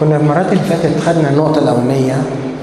كنا المرات اللي فاتت خدنا النقطة الأولانية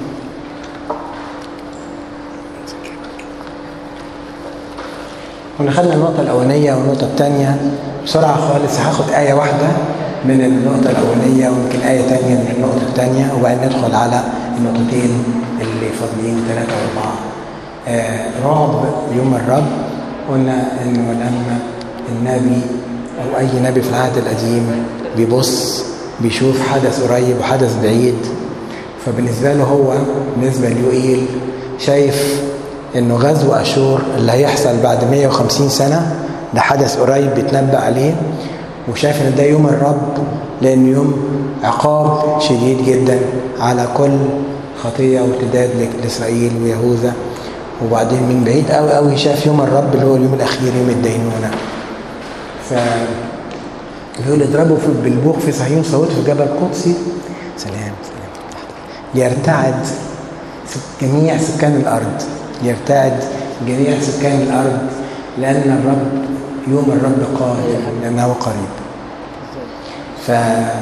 كنا خدنا النقطة الأولانية والنقطة الثانية بسرعة خالص هاخد آية واحدة من النقطة الأولانية ويمكن آية ثانية من النقطة الثانية وبعدين ندخل على النقطتين اللي فاضلين ثلاثة وأربعة. آه رعب يوم الرب قلنا إنه لما النبي أو أي نبي في العهد القديم بيبص بيشوف حدث قريب وحدث بعيد فبالنسبة له هو بالنسبة ليوئيل شايف انه غزو اشور اللي هيحصل بعد 150 سنه ده حدث قريب بيتنبأ عليه وشايف ان ده يوم الرب لان يوم عقاب شديد جدا على كل خطيه وارتداد لاسرائيل ويهوذا وبعدين من بعيد قوي قوي شاف يوم الرب اللي هو اليوم الاخير يوم الدينونه ف بيقول اضربوا بالبوق في صهيون صوت في جبل قدسي سلام سلام ليرتعد جميع سكان الارض يرتعد جميع سكان الارض لان الرب يوم الرب قادم لانه قريب ف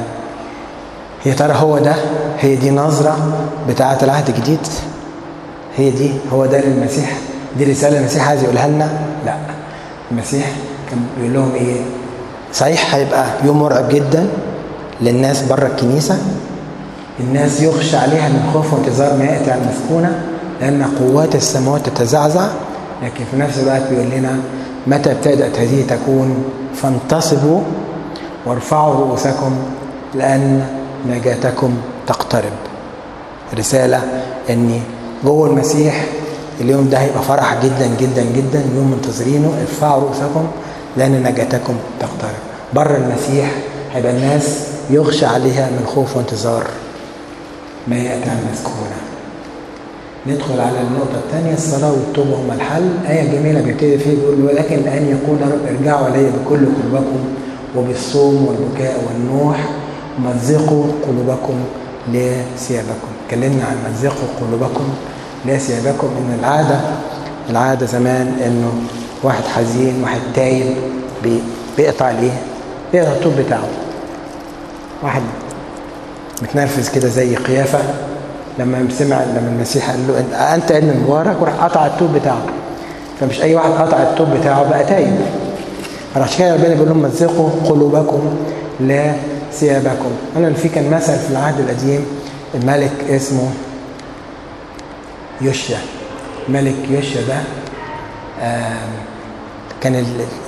يا ترى هو ده هي دي نظرة بتاعة العهد الجديد هي دي هو ده للمسيح دي رسالة المسيح عايز يقولها لنا لا المسيح كان بيقول لهم ايه صحيح هيبقى يوم مرعب جدا للناس بره الكنيسة الناس يخشى عليها من خوف وانتظار ما يأتي على المسكونة لأن قوات السماوات تتزعزع لكن في نفس الوقت بيقول لنا متى ابتدأت هذه تكون فانتصبوا وارفعوا رؤوسكم لأن نجاتكم تقترب رسالة أني جوه المسيح اليوم ده هيبقى فرح جدا جدا جدا يوم منتظرينه ارفعوا رؤوسكم لأن نجاتكم تقترب بره المسيح هيبقى الناس يغشى عليها من خوف وانتظار ما يأتي عن مسكونه ندخل على النقطة الثانية الصلاة والتوبة هما الحل آية جميلة بيبتدي فيها بيقول ولكن الآن يقول رب ارجعوا علي بكل قلوبكم وبالصوم والبكاء والنوح مزقوا قلوبكم لثيابكم اتكلمنا عن مزقوا قلوبكم لثيابكم ان العادة العادة زمان انه واحد حزين واحد تايب بيقطع ليه بيقطع الطوب بتاعه واحد متنرفز كده زي قيافة لما سمع لما المسيح قال له انت ابن مبارك وراح قطع التوب بتاعه فمش اي واحد قطع التوب بتاعه بقى تايب عشان كده ربنا بيقول لهم مزقوا قلوبكم لا ثيابكم انا في كان مثل في العهد القديم الملك اسمه يوشيا ملك يوشيا ده كان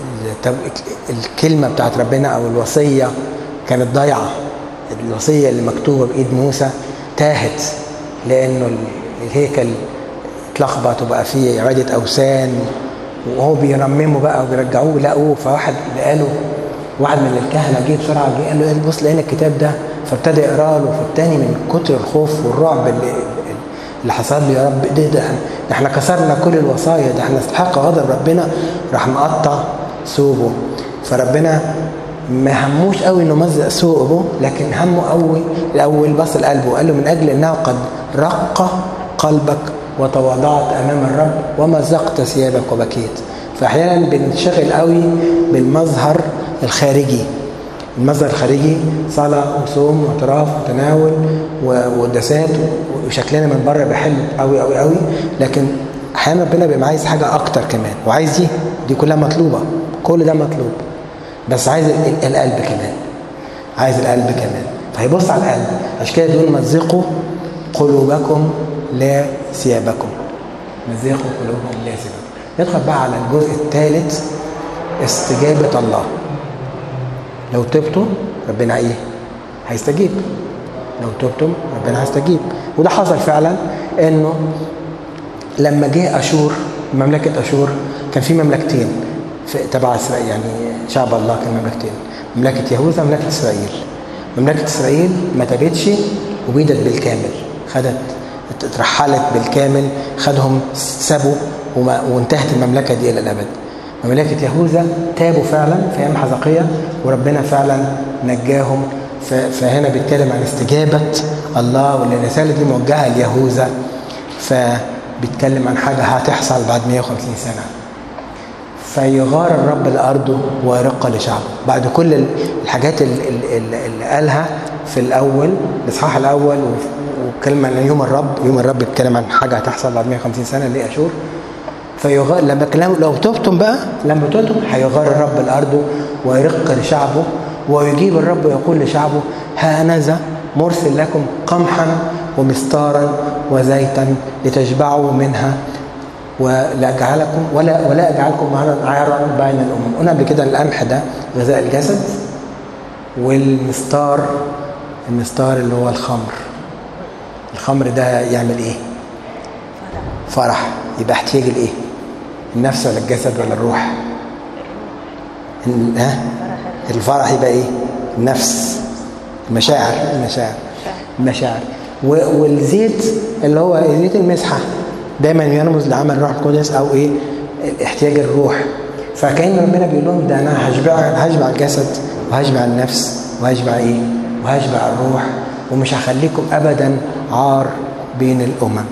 الكلمه بتاعت ربنا او الوصيه كانت ضايعه الوصيه اللي مكتوبه بايد موسى تاهت لانه الهيكل اتلخبط وبقى فيه عباده اوثان وهو بيرمموا بقى وبيرجعوه لقوه فواحد قاله واحد من الكهنه جه بسرعه جه قال له بص لقينا الكتاب ده فابتدى يقرا له فالتاني من كتر الخوف والرعب اللي اللي حصل له يا رب ده ده احنا كسرنا كل الوصايا ده احنا استحق غضب ربنا راح مقطع ثوبه فربنا ما هموش قوي انه مزق ثوبه لكن همه قوي الاول بص لقلبه قال له من اجل انه قد رق قلبك وتواضعت امام الرب ومزقت ثيابك وبكيت فاحيانا بنشغل قوي بالمظهر الخارجي المظهر الخارجي صلاة وصوم واعتراف وتناول وقداسات وشكلنا من بره بحلو قوي قوي قوي لكن احيانا ربنا بيبقى عايز حاجه اكتر كمان وعايز دي دي كلها مطلوبه كل ده مطلوب بس عايز القلب كمان عايز القلب كمان فهيبص على القلب عشان كده بيقول مزقوا قلوبكم لا ثيابكم مزقوا قلوبكم لا ثيابكم ندخل بقى على الجزء الثالث استجابة الله لو تبتوا ربنا ايه هيستجيب لو تبتم ربنا هيستجيب وده حصل فعلا انه لما جه اشور مملكه اشور كان في مملكتين في تبع اسرائيل يعني شعب الله كان مملكتين مملكه يهوذا ومملكه اسرائيل مملكه اسرائيل ما تابتش وبيدت بالكامل خدت اترحلت بالكامل خدهم سابوا وانتهت المملكه دي الى الابد مملكه يهوذا تابوا فعلا في ايام حزقيه وربنا فعلا نجاهم فهنا بيتكلم عن استجابه الله والرساله دي موجهه ليهوذا فبيتكلم عن حاجه هتحصل بعد 150 سنه فيغار الرب الارض ويرق لشعبه بعد كل الحاجات اللي قالها في الاول الاصحاح الاول واتكلم عن يوم الرب يوم الرب بيتكلم عن حاجه هتحصل بعد 150 سنه اللي هي اشور فيغار لما كلام لو تبتم بقى لما تبتم هيغار الرب الارض ويرق لشعبه ويجيب الرب ويقول لشعبه هانذا مرسل لكم قمحا ومستارا وزيتا لتشبعوا منها ولا اجعلكم ولا ولا اجعلكم عارا بين الامم قلنا قبل كده القمح ده غذاء الجسد والمستار المستار اللي هو الخمر الخمر ده يعمل ايه فرح يبقى احتياج الايه النفس ولا الجسد ولا الروح ها الفرح يبقى ايه النفس المشاعر المشاعر المشاعر والزيت اللي هو زيت المسحه دايما يرمز لعمل الروح القدس او ايه احتياج الروح فكان ربنا بيقول لهم ده انا هشبع هشبع الجسد وهشبع النفس وهشبع ايه وهشبع الروح ومش هخليكم ابدا عار بين الامم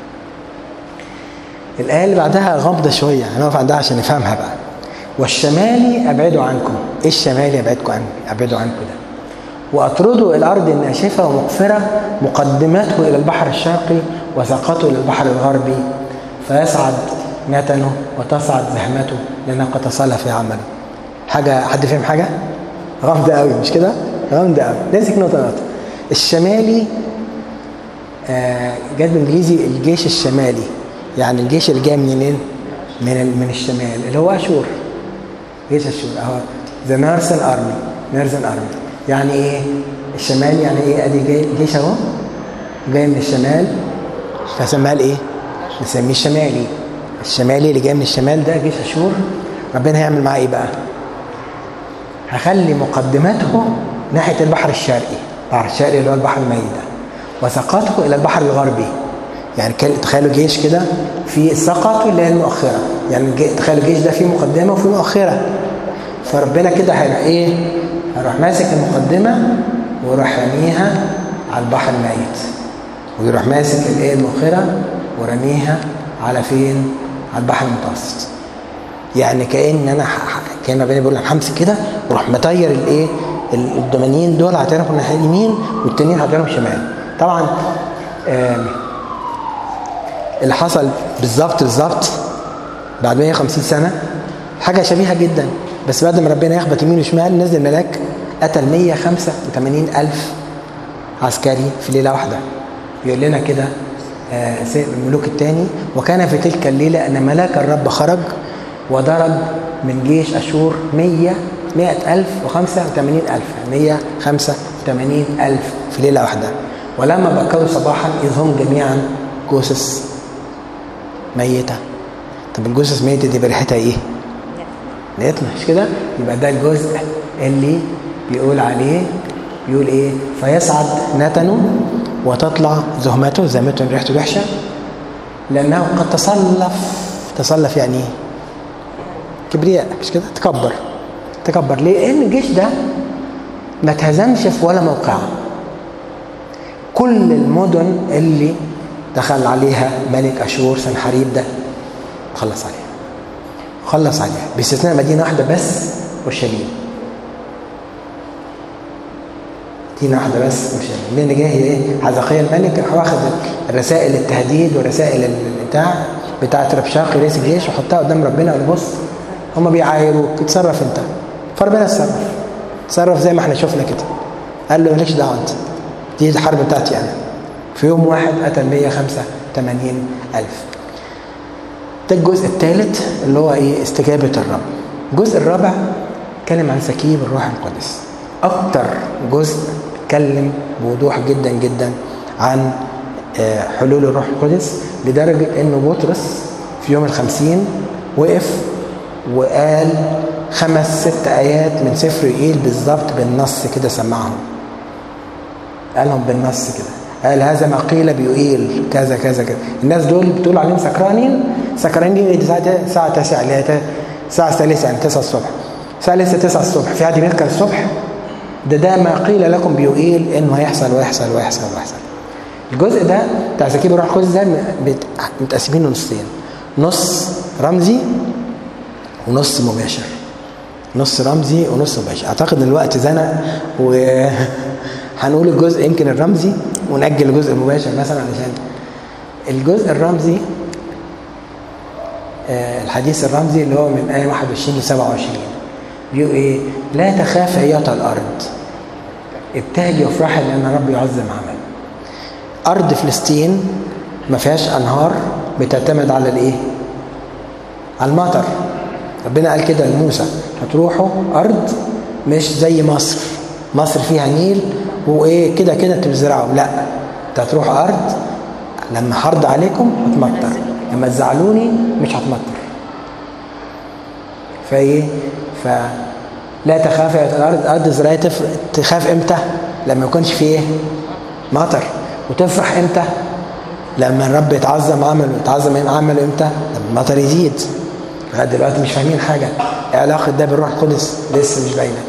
الآية اللي بعدها غامضة شوية هنقف عندها عشان نفهمها بقى والشمالي أبعدوا عنكم إيه الشمالي أبعدكم عنه أبعدوا عنكم ده وأطردوا الأرض الناشفة ومقفرة مقدمته إلى البحر الشرقي وساقته إلى البحر الغربي فيصعد نتنه وتصعد زحمته لأنه قد تصلى في عمله حاجة حد فهم حاجة؟ غامضة قوي مش كده؟ غامضة قوي نمسك نقطة نقطة الشمالي آه جد بالانجليزي الجيش الشمالي يعني الجيش اللي جاي منين؟ من من الشمال اللي هو اشور جيش اشور اهو ذا نيرسن ارمي نيرسن ارمي يعني ايه؟ الشمال يعني ايه؟ ادي جاي جيش اهو جاي من الشمال فسماه ايه؟ نسميه الشمالي الشمالي اللي جاي من الشمال ده جيش اشور ربنا هيعمل معاه ايه بقى؟ هخلي مقدمته ناحيه البحر الشرقي البحر الشرقي اللي هو البحر الميت ده وسقطه الى البحر الغربي يعني تخيلوا جيش كده في سقطه اللي هي المؤخره يعني تخيلوا الجيش ده فيه مقدمه وفيه مؤخره فربنا كده هيروح ايه هيروح ماسك المقدمه ويروح رميها على البحر الميت ويروح ماسك الايه المؤخره ورميها على فين على البحر المتوسط يعني كان انا كان ربنا بيقول انا همسك كده واروح مطير الايه الدومانيين دول هتعرفوا الناحيه اليمين والتانيين هتعرفوا الشمال طبعا اللي حصل بالظبط بالظبط بعد 150 سنه حاجه شبيهه جدا بس بعد ما ربنا يخبط يمين وشمال نزل ملاك قتل 185 الف عسكري في ليله واحده يقول لنا كده الملوك الثاني وكان في تلك الليله ان ملاك الرب خرج وضرب من جيش اشور 100 100 ألف و85 ألف 185 ألف في ليلة واحدة ولما بكروا صباحا إذ هم جميعا جثث ميتة طب الجثث ميتة دي بريحتها إيه؟ نتنة مش كده؟ يبقى ده الجزء اللي بيقول عليه بيقول إيه؟ فيصعد نتنه وتطلع زهمته زهمته ريحته وحشة لأنه قد تصلف تصلف يعني إيه؟ كبرياء مش كده؟ تكبر تكبر ليه؟ لأن الجيش ده ما اتهزمش في ولا موقع كل المدن اللي دخل عليها ملك أشور سنحريب ده خلص عليها خلص عليها باستثناء مدينة واحدة بس والشليل مدينة واحدة بس والشليل مين اللي جاي هي ايه؟ حزقية الملك راح واخد الرسائل التهديد ورسائل البتاع بتاعت ربشاقي رئيس الجيش وحطها قدام ربنا وقال بص هم بيعايروك اتصرف انت فربنا اتصرف اتصرف زي ما احنا شفنا كده قال له مالكش دعوه انت دي الحرب بتاعتي انا في يوم واحد قتل 185 ألف ده الجزء الثالث اللي هو ايه استجابة الرب الجزء الرابع اتكلم عن سكيب الروح القدس اكتر جزء اتكلم بوضوح جدا جدا عن حلول الروح القدس لدرجة انه بطرس في يوم الخمسين وقف وقال خمس ست آيات من سفر إيل بالظبط بالنص كده سمعهم قالهم بالنص كده قال هذا ما قيل بيقيل كذا كذا كذا الناس دول بتقول عليهم سكرانين سكرانين الساعة الساعة 9 اللي هي الساعة الثالثة يعني 9 الصبح الساعة لسه 9 الصبح في حد بيذكر الصبح ده ده ما قيل لكم بيقيل انه هيحصل ويحصل ويحصل ويحصل الجزء ده بتاع سكيب الروح القدس ده متقسمين نصين نص رمزي ونص مباشر نص رمزي ونص مباشر اعتقد ان الوقت زنق وهنقول الجزء يمكن الرمزي ونأجل الجزء المباشر مثلا علشان الجزء الرمزي آه، الحديث الرمزي اللي هو من آية 21 ل 27 بيقول إيه؟ لا تخاف أيتها الأرض ابتهجي وافرحي لأن رب يعظم عمل أرض فلسطين ما فيهاش أنهار بتعتمد على الإيه؟ على المطر ربنا قال كده لموسى هتروحوا أرض مش زي مصر مصر فيها نيل وإيه كده كده تزرعوا لا انت هتروح أرض لما حرض عليكم هتمطر لما تزعلوني مش هتمطر فايه ف لا تخاف يا الارض الارض الزراعيه تف... تخاف امتى لما يكونش فيه مطر وتفرح امتى لما الرب يتعظم عمله يتعظم عمله امتى لما المطر يزيد لغايه دلوقتي مش فاهمين حاجه ايه علاقه ده بالروح القدس لسه مش باينه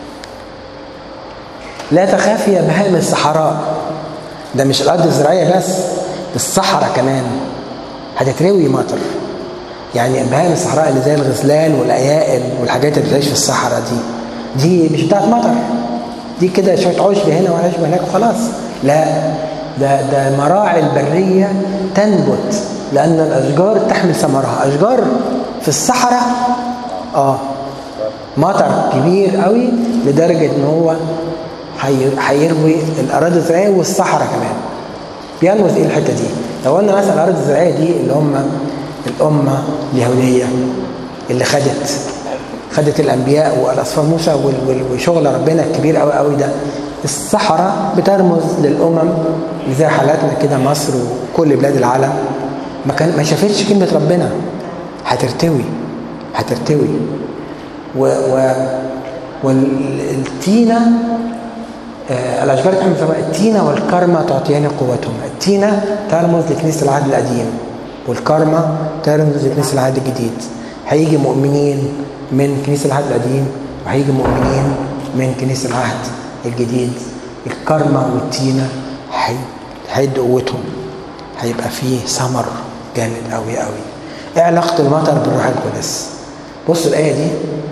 لا تخافي يا بهائم الصحراء ده مش الارض الزراعيه بس الصحراء كمان هتتروي مطر يعني بهائم الصحراء اللي زي الغزلان والايائل والحاجات اللي بتعيش في الصحراء دي دي مش بتاعت مطر دي كده شويه عشب هنا وعشب هناك وخلاص لا ده ده مراعي البريه تنبت لان الاشجار تحمل ثمرها اشجار في الصحراء اه مطر كبير قوي لدرجه ان هو هيروي الاراضي الزراعيه والصحراء كمان بيرمز ايه الحته دي لو قلنا مثلا الارض الزراعيه دي اللي هم الامه اليهوديه اللي خدت خدت الانبياء والاصفار موسى وشغل ربنا الكبير قوي قوي ده الصحراء بترمز للامم اللي زي حالاتنا كده مصر وكل بلاد العالم ما كان ما شافتش كلمه ربنا هترتوي هترتوي و, و والتينه آه الاشجار تحمل التينه والكرمه تعطيان قوتهم التينه ترمز لكنيسه العهد القديم والكرمه ترمز لكنيسه العهد الجديد هيجي مؤمنين من كنيسه العهد القديم وهيجي مؤمنين من كنيسه العهد الجديد الكرمه والتينه هيدوا قوتهم هيبقى فيه ثمر جامد قوي قوي ايه علاقه المطر بالروح القدس بصوا الايه دي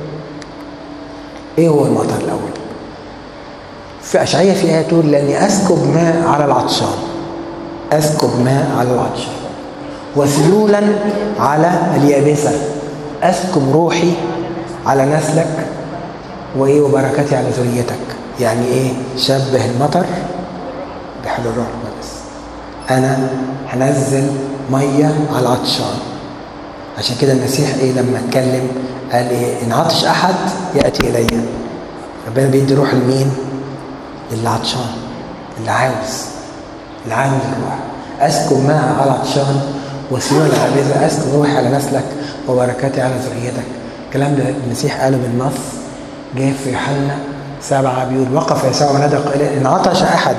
ايه هو المطر الاول في أشعية في آية تقول لأني أسكب ماء على العطشان أسكب ماء على العطشان وسيولا على اليابسة أسكب روحي على نسلك وإيه وبركاتي على ذريتك يعني إيه شبه المطر بحل الروح القدس أنا هنزل مية على العطشان عشان كده المسيح إيه لما اتكلم قال إيه إن عطش أحد يأتي إلي ربنا بيدي روح لمين؟ اللي عطشان اللي عاوز اللي عاوز الروح اسكب ماء على عطشان وسيولا على بيزة اسكب روحي على نسلك وبركاتي على ذريتك الكلام ده المسيح قاله بالنص جاء في يوحنا سبعة بيقول وقف يسوع ونادى قائلا إن عطش أحد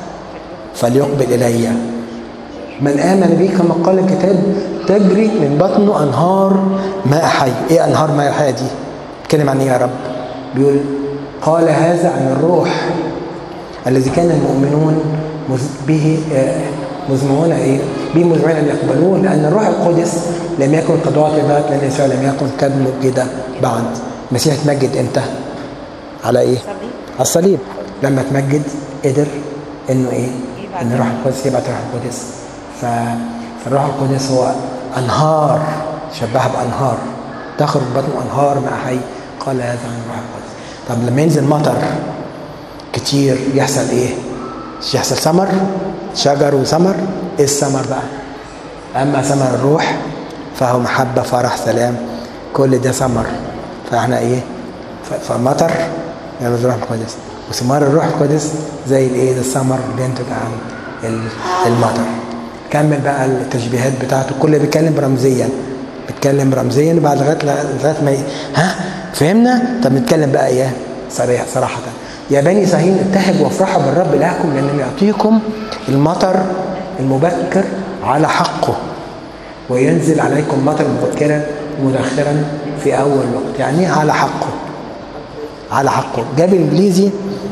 فليقبل إلي من آمن بي كما قال الكتاب تجري من بطنه أنهار ماء حي إيه أنهار ماء حي دي؟ بيتكلم عن إيه يا رب؟ بيقول قال هذا عن الروح الذي كان المؤمنون به مزمعون ايه؟ به مزمعون ان يقبلوه لان الروح القدس لم يكن قد اعطي بعد لان يسوع لم يكن قد مجد بعد. المسيح اتمجد امتى؟ على ايه؟ على الصليب لما اتمجد قدر انه ايه؟ ان الروح القدس يبعت الروح القدس فالروح القدس هو انهار شبهها بانهار تخرج بطنه انهار ماء حي قال هذا عن الروح القدس طب لما ينزل مطر كتير يحصل ايه يحصل ثمر شجر وثمر ايه الثمر بقى اما ثمر الروح فهو محبه فرح سلام كل ده ثمر فاحنا ايه فمطر يعني الروح القدس وثمار الروح القدس زي الايه الثمر اللي بينتج عن المطر كمل بقى التشبيهات بتاعته كله بيتكلم رمزيا بيتكلم رمزيا بعد لغايه لغايه ما ها فهمنا طب نتكلم بقى ايه صريح صراحه يا بني صهيون ابتهجوا وافرحوا بالرب الهكم لانه يعطيكم المطر المبكر على حقه وينزل عليكم مطر مبكرا مدخرا في اول وقت يعني على حقه على حقه جاب انجليزي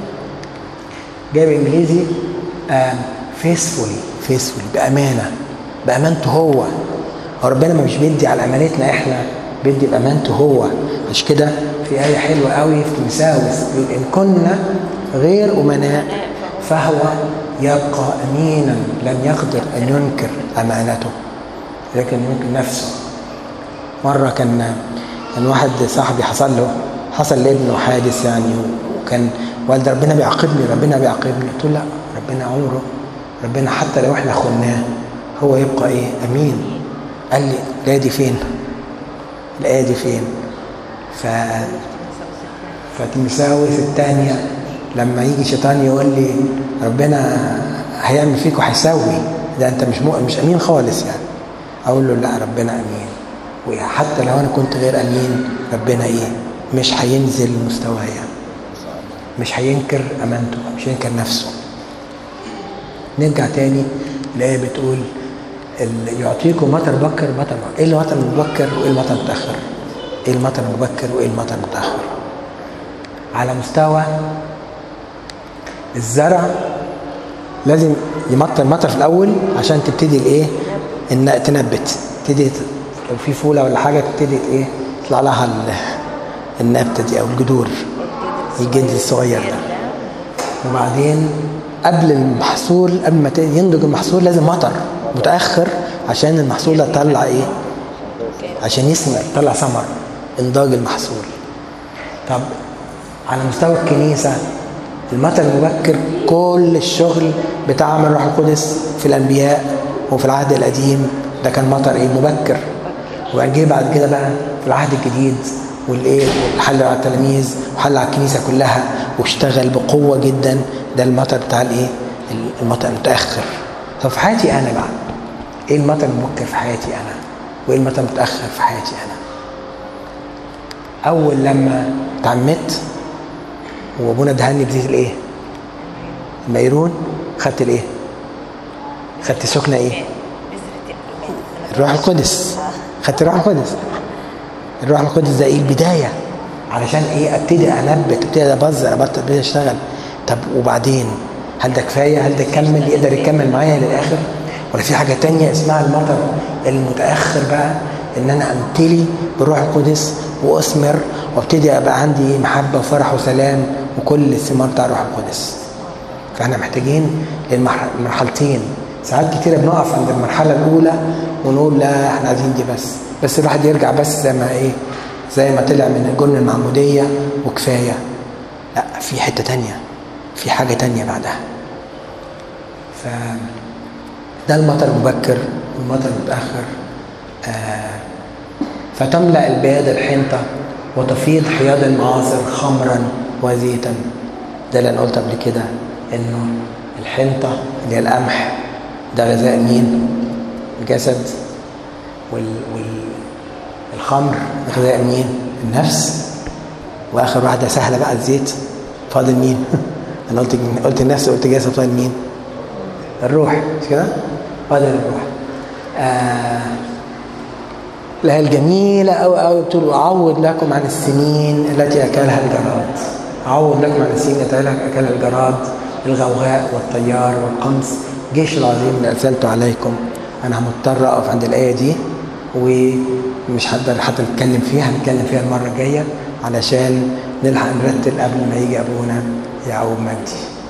جاب انجليزي فيسفولي فيسفولي بامانه بامانته هو ربنا مش بيدي على امانتنا احنا بيدي بامانته هو مش كده في ايه حلوه قوي في تمساوس يقول ان كنا غير امناء فهو يبقى امينا لن يقدر ان ينكر امانته لكن ينكر نفسه مره كان كان واحد صاحبي حصل له حصل لابنه حادث يعني وكان والد ربنا بيعاقبني ربنا بيعاقبني قلت له لا ربنا عمره ربنا حتى لو احنا خناه هو يبقى ايه امين قال لي الايه دي فين الايه دي فين ف فتمساوس الثانيه لما يجي شيطان يقول لي ربنا هيعمل فيك وهيسوي ده انت مش مؤمن مش امين خالص يعني اقول له لا ربنا امين وحتى لو انا كنت غير امين ربنا ايه مش هينزل مستوايا مش هينكر امانته مش هينكر نفسه نرجع تاني الايه بتقول يعطيكم مطر بكر مطر بكر ايه المطر المبكر وايه المطر المتاخر ايه المطر المبكر وايه المطر المتاخر على مستوى الزرع لازم يمطر مطر في الاول عشان تبتدي الايه ان تنبت تبتدي لو في فوله ولا حاجه تبتدي ايه يطلع لها النبته دي او الجذور الجلد الصغير ده وبعدين قبل المحصول قبل ما ينضج المحصول لازم مطر متاخر عشان المحصول ده يطلع ايه عشان يثمر يطلع ثمر انضاج المحصول طب على مستوى الكنيسه المطر المبكر كل الشغل بتاع عمل الروح القدس في الانبياء وفي العهد القديم ده كان مطر ايه مبكر وبعدين جه بعد كده بقى في العهد الجديد والايه وحل على التلاميذ وحل على الكنيسه كلها واشتغل بقوه جدا ده المطر بتاع الايه المطر المتاخر طب في حياتي انا بقى ايه المطر المبكر في حياتي انا وايه المطر المتاخر في حياتي انا اول لما اتعمدت وابونا دهني بزيت الايه الميرون خدت الايه خدت سكنه ايه الروح القدس خدت الروح القدس الروح القدس ده ايه البدايه علشان ايه ابتدي انبت ابتدي ابذر ابتدي اشتغل طب وبعدين هل ده كفايه هل ده يكمل يقدر يكمل معايا للاخر ولا في حاجه تانية اسمها المطر المتاخر بقى ان انا امتلي بالروح القدس واثمر وابتدي ابقى عندي محبه وفرح وسلام وكل الثمار بتاع الروح القدس فاحنا محتاجين للمرحلتين ساعات كتيره بنقف عند المرحله الاولى ونقول لا احنا عايزين دي بس بس الواحد يرجع بس زي ما ايه زي ما طلع من الجن المعموديه وكفايه لا في حته تانية في حاجه تانية بعدها ف ده المطر المبكر والمطر المتاخر آه فتملا البياد الحنطه وتفيض حياض المعاصر خمرا وزيتا ده اللي انا قلت قبل كده انه الحنطه اللي هي القمح ده غذاء مين؟ الجسد وال والخمر غذاء مين؟ النفس واخر واحده سهله بقى الزيت فاضل مين؟ انا قلت قلت النفس قلت جسد فاضل مين؟ الروح مش كده؟ فاضل الروح آه لها الجميلة أو أو بتقول أعوض لكم عن السنين التي أكلها الجراد أعوض لكم عن السنين التي أكلها الجراد الغوغاء والطيار والقمص جيش العظيم اللي أرسلته عليكم أنا مضطر أقف عند الآية دي ومش هقدر حتى نتكلم فيها هنتكلم فيها المرة الجاية علشان نلحق نرتل قبل ما يجي أبونا يعقوب مجدي